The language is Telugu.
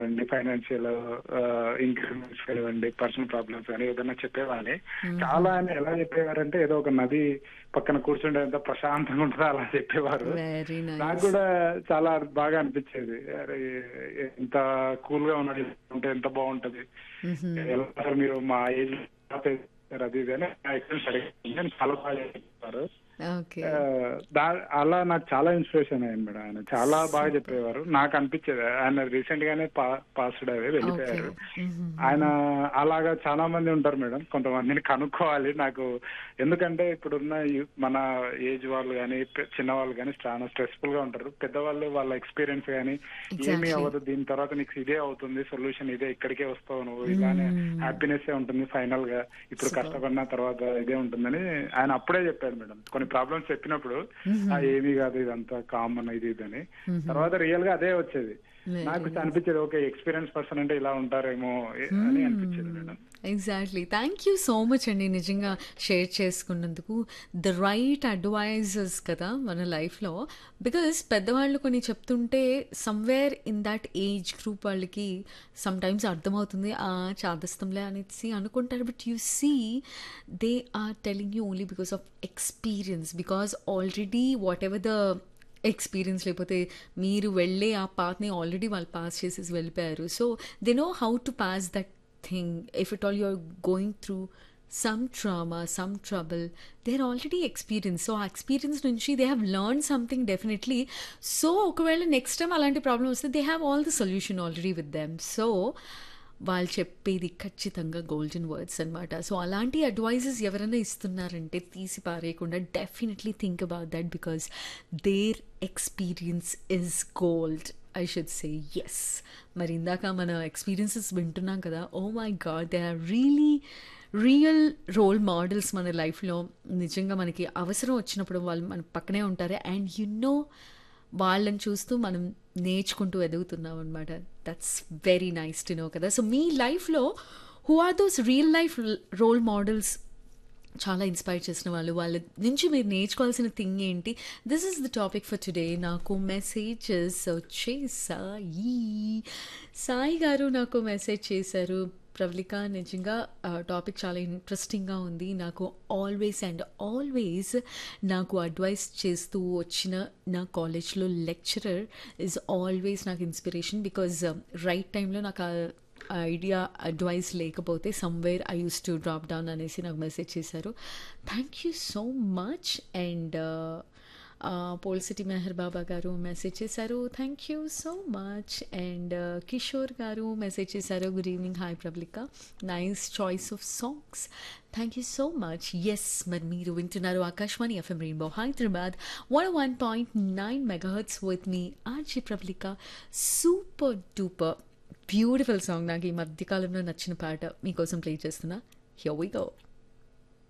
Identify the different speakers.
Speaker 1: కానివ్వండి ఫైనాన్షియల్ ఇంక్రిమెంట్స్ కానివ్వండి పర్సనల్ ప్రాబ్లమ్స్ కానీ ఏదైనా చెప్పేవాడిని చాలా ఆయన ఎలా చెప్పేవారంటే ఏదో ఒక నది పక్కన కూర్చుంటే ఎంత ప్రశాంతంగా ఉంటుందో అలా చెప్పేవారు
Speaker 2: వెరీ
Speaker 1: నాకు
Speaker 2: నైస్
Speaker 1: కూడా చాలా బాగా అనిపించేది అరే ఎంత కూల్ గా ఉన్నాడు ఉంటే ఎంత బాగుంటది ఎలా అసలు మీరు మా ఏజ్ అది ఇది అని ఎక్స్పీరియన్స్ అడిగాను నేను చాలా బాగా చెప్పారు
Speaker 2: ఓకే
Speaker 1: ఆ, దా- అలా నాకు చాలా ఇన్స్పిరేషన్ అయ్యింది మేడం ఆయన చాలా బాగా చెప్పేవారు నాకు అనిపించేది ఆయన రీసెంట్ గానే పాస్డ్ అవే వెళ్ళిపోయారు ఆయన అలాగా చాలా మంది ఉంటారు మేడం కొంతమందిని కనుక్కోవాలి నాకు ఎందుకంటే ఇప్పుడున్న యూ- మన ఏజ్ వాళ్ళు కానీ చిన్న వాళ్ళు కానీ చాలా స్ట్రెస్ఫుల్ గా ఉంటారు పెద్దవాళ్ళు వాళ్ళ ఎక్స్పీరియన్స్ కానీ ఏమీ
Speaker 2: Exactly.
Speaker 1: అవ్వదు దీని తర్వాత నీకు ఇదే అవుతుంది సొల్యూషన్ ఇదే ఇక్కడికే వస్తావు నువ్వు ఇలానే హ్యాపీనెస్ ఉంటుంది ఫైనల్ గా ఇప్పుడు కష్టపడిన తర్వాత ఇదే ఉంటుందని ఆయన అప్పుడే చెప్పాడు మేడం కొన్ని ప్రాబ్లమ్స్ చెప్పినప్పుడు "ఆ, ఏమీ కాదు ఇదంతా కామన్ ఇది ఇది అని తర్వాత రియల్ గా అదే వచ్చేది
Speaker 2: Very
Speaker 1: నాకు అనిపించేది ఓకే ఎక్స్పీరియన్స్ పర్సన్ అంటే ఇలా ఉంటారేమో ఏ- అని అనిపించేది madam
Speaker 2: exactly thank you so much అండి నిజంగా షేర్ చేసుకున్నందుకు ద రైట్ అడ్వైజెస్ కదా మన లైఫ్లో బికాస్ పెద్దవాళ్ళు కొన్ని చెప్తుంటే somewhere in that age group వాళ్ళకి సమ్ టైమ్స్ అర్థమవుతుంది ఆ చాదస్తంలే అనేసి అనుకుంటారు but you see they are telling you only because of experience because already whatever the experience లేకపోతే మీరు వెళ్ళే ఆ పాత్ని ఆల్రెడీ వాళ్ళు పాస్ చేసేసి వెళ్ళిపోయారు so they know how to pass that thing if it all you're going through some trauma some trouble they are already experience so ah experience నుంచి they have learn something definitely so ఒకవేళ నెక్స్ట్ టైం అలాంటి ప్రాబ్లమ్ వస్తే they have all the solution already with them so వాళ్ళు చెప్పేది ఖచ్చితంగా గోల్డెన్ వర్డ్స్ అనమాట సో అలాంటి అడ్వైజెస్ ఎవరైనా ఇస్తున్నారంటే తీసి పారేయకుండా definitely think about that because their experience is gold I should say yes మరి ఇందాక మన ఎక్స్పీరియన్సెస్ వింటున్నాం కదా oh my god they are really real role models మన లైఫ్లో నిజంగా మనకి అవసరం వచ్చినప్పుడు వాళ్ళు మన పక్కనే ఉంటారు అండ్ యు నో వాళ్ళని చూస్తూ మనం నేర్చుకుంటూ ఎదుగుతున్నాం అనమాట that's very nice to know కదా సో మీ లైఫ్లో who are those real life role models చాలా ఇన్స్పైర్ చేసిన వాళ్ళు వాళ్ళ నుంచి మీరు నేర్చుకోవాల్సిన థింగ్ ఏంటి this is the topic for today నాకు మెసేజెస్ వచ్చేసాయి సాయి గారు నాకు మెసేజ్ చేశారు ప్రవళిక నిజంగా టాపిక్ చాలా ఇంట్రెస్టింగ్గా ఉంది నాకు ఆల్వేస్ అండ్ ఆల్వేస్ నాకు అడ్వైస్ చేస్తూ వచ్చిన నా కాలేజ్లో లెక్చరర్ ఇస్ ఆల్వేస్ నాకు ఇన్స్పిరేషన్ బికాజ్ రైట్ టైంలో నాకు ఆ ఐడియా అడ్వైస్ లేకపోతే somewhere I used to drop down అనేసి నాకు మెసేజ్ చేశారు thank you so much and పోల్ సిటీ మెహర్ బాబా గారు మెసేజ్ చేశారు thank you so much and Kishore garu message చేశారు good evening hi Prablika nice choice of songs thank you so much yes మరి మీరు వింటున్నారు Akashvani FM rainbow Hyderabad one one point nine megahertz with me RJ Prablika super duper beautiful song నాకు ఈ మధ్యకాలంలో నచ్చిన పాట మీకోసం ప్లే చేస్తున్నా హియర్ వి గో